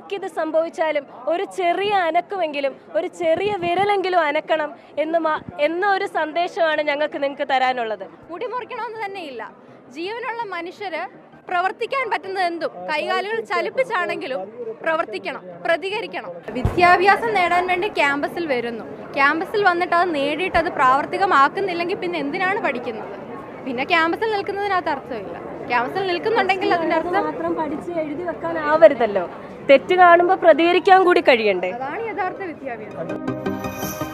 ആർക്കിത് സംഭവിച്ചാലും ഒരു ചെറിയ അനക്കമെങ്കിലും ഒരു ചെറിയ വിരലെങ്കിലും അനക്കണം എന്ന് മാ- എന്ന ഒരു സന്ദേശമാണ് ഞങ്ങൾക്ക് നിങ്ങൾക്ക് തരാനുള്ളത് മുടി മുറിക്കണമെന്ന് തന്നെയില്ല ജീവനുള്ള മനുഷ്യര് പ്രവർത്തിക്കാൻ പറ്റുന്നത് എന്തും കൈകാലുകൾ ചലിപ്പിച്ചാണെങ്കിലും പ്രവർത്തിക്കണം പ്രതികരിക്കണം വിദ്യാഭ്യാസം നേടാൻ വേണ്ടി ക്യാമ്പസിൽ വരുന്നു ക്യാമ്പസിൽ വന്നിട്ട് അത് നേടിയിട്ട് അത് പ്രാവർത്തികമാക്കുന്നില്ലെങ്കിൽ പിന്നെ എന്തിനാണ് പഠിക്കുന്നത് പിന്നെ ക്യാമ്പസിൽ നിൽക്കുന്നതിനകത്ത് അർത്ഥമില്ല ക്യാമ്പസിൽ നിൽക്കുന്നുണ്ടെങ്കിൽ അതിന്റെ അർത്ഥം മാത്രം പഠിച്ച് എഴുതി വെക്കാനാവരുതല്ലോ തെറ്റ് കാണുമ്പോൾ പ്രതികരിക്കാൻ കൂടി കഴിയണ്ടേ അതാണ് യഥാർത്ഥ വിദ്യാഭ്യാസം